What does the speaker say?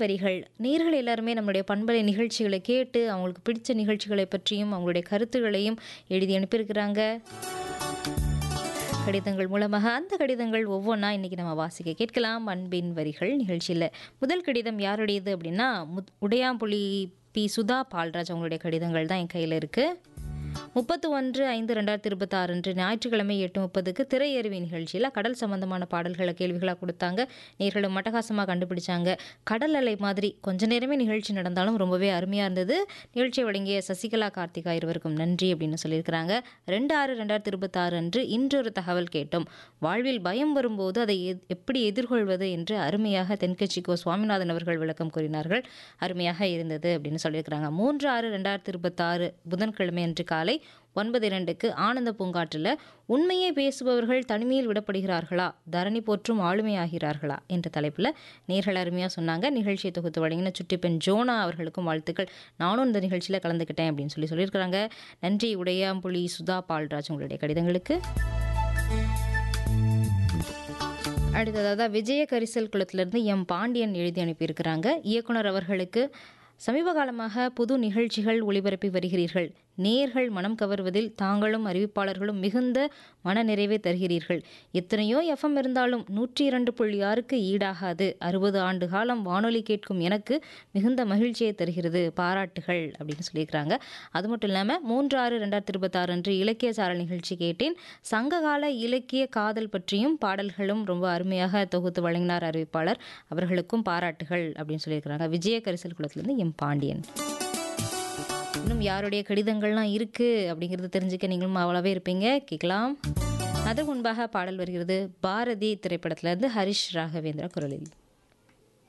வரிகள் நேர்கள் எல்லாருமே நம்மளுடைய பண்பலை நிகழ்ச்சிகளை கேட்டு அவங்களுக்கு பிடிச்ச நிகழ்ச்சிகளை பற்றியும் அவங்களுடைய கருத்துகளையும் எழுதி அனுப்பியிருக்கிறாங்க கடிதங்கள் மூலமாக அந்த கடிதங்கள் ஒவ்வொன்றா இன்றைக்கி நம்ம வாசிக்க கேட்கலாம் அன்பின் வரிகள் நிகழ்ச்சியில் முதல் கடிதம் யாருடையது அப்படின்னா முத் உடையாம்புலி பி சுதா பால்ராஜ் அவங்களுடைய கடிதங்கள் தான் என் கையில் இருக்குது முப்பத்து ஒன்று ஐந்து ரெண்டாயிரத்தி இருபத்தாறு அன்று ஞாயிற்றுக்கிழமை எட்டு முப்பதுக்கு திரையருவி நிகழ்ச்சியில் கடல் சம்பந்தமான பாடல்களை கேள்விகளாக கொடுத்தாங்க நேர்களும் மட்டகாசமாக கண்டுபிடிச்சாங்க கடல் அலை மாதிரி கொஞ்ச நேரமே நிகழ்ச்சி நடந்தாலும் ரொம்பவே அருமையாக இருந்தது நிகழ்ச்சியை வழங்கிய சசிகலா கார்த்திகா இருவருக்கும் நன்றி அப்படின்னு சொல்லியிருக்கிறாங்க ரெண்டு ஆறு ரெண்டாயிரத்தி இருபத்தாறு அன்று இன்றொரு தகவல் கேட்டோம் வாழ்வில் பயம் வரும்போது அதை எத்- எப்படி எதிர்கொள்வது என்று அருமையாக தென்கட்சிக்கோ சுவாமிநாதன் அவர்கள் விளக்கம் கூறினார்கள் அருமையாக இருந்தது அப்படின்னு சொல்லியிருக்கிறாங்க மூன்று ஆறு ரெண்டாயிரத்தி இருபத்தாறு புதன்கிழமை அன்று காலை ஒன்பது இரண்டுக்கு ஆனந்த பூங்காற்றில் உண்மையை பேசுபவர்கள் தனிமையில் விடப்படுகிறார்களா தரணி போற்றும் ஆளுமையாகிறார்களா என்ற தலைப்பில் நேர்கள் அருமையாக சொன்னாங்க நிகழ்ச்சியை தொகுத்து வழங்கின சுட்டிப்பெண் ஜோனா அவர்களுக்கும் வாழ்த்துக்கள் நானும் இந்த நிகழ்ச்சியில் கலந்துக்கிட்டேன் அப்படின்னு சொல்லி சொல்லியிருக்கிறாங்க நன்றி உடையாம்புலி சுதா பால்ராஜ் உங்களுடைய கடிதங்களுக்கு அடுத்ததாக விஜய கரிசல் குளத்திலிருந்து எம் பாண்டியன் எழுதி அனுப்பியிருக்கிறாங்க இயக்குனர் அவர்களுக்கு சமீப காலமாக புது நிகழ்ச்சிகள் ஒளிபரப்பி வருகிறீர்கள் நேர்கள் மனம் கவர்வதில் தாங்களும் அறிவிப்பாளர்களும் மிகுந்த மன நிறைவை தருகிறீர்கள் எத்தனையோ எஃப்எம் இருந்தாலும் நூற்றி இரண்டு புள்ளி ஆறுக்கு ஈடாகாது அறுபது ஆண்டு காலம் வானொலி கேட்கும் எனக்கு மிகுந்த மகிழ்ச்சியை தருகிறது பாராட்டுகள் அப்படின்னு சொல்லியிருக்கிறாங்க அது மட்டும் இல்லாமல் மூன்று ஆறு ரெண்டாயிரத்தி இருபத்தாறு அன்று இலக்கிய சாரல் நிகழ்ச்சி கேட்டேன் சங்ககால இலக்கிய காதல் பற்றியும் பாடல்களும் ரொம்ப அருமையாக தொகுத்து வழங்கினார் அறிவிப்பாளர் அவர்களுக்கும் பாராட்டுகள் அப்படின்னு சொல்லியிருக்கிறாங்க விஜய கரிசல் குளத்திலிருந்து எம் பாண்டியன் இன்னும் யாருடைய கடிதங்கள்லாம் இருக்கு அப்படிங்கிறது தெரிஞ்சுக்க நீங்களும் அவ்வளவே இருப்பீங்க கேட்கலாம் அதற்கு முன்பாக பாடல் வருகிறது பாரதி திரைப்படத்திலிருந்து ஹரிஷ் ராகவேந்திரா குரலில்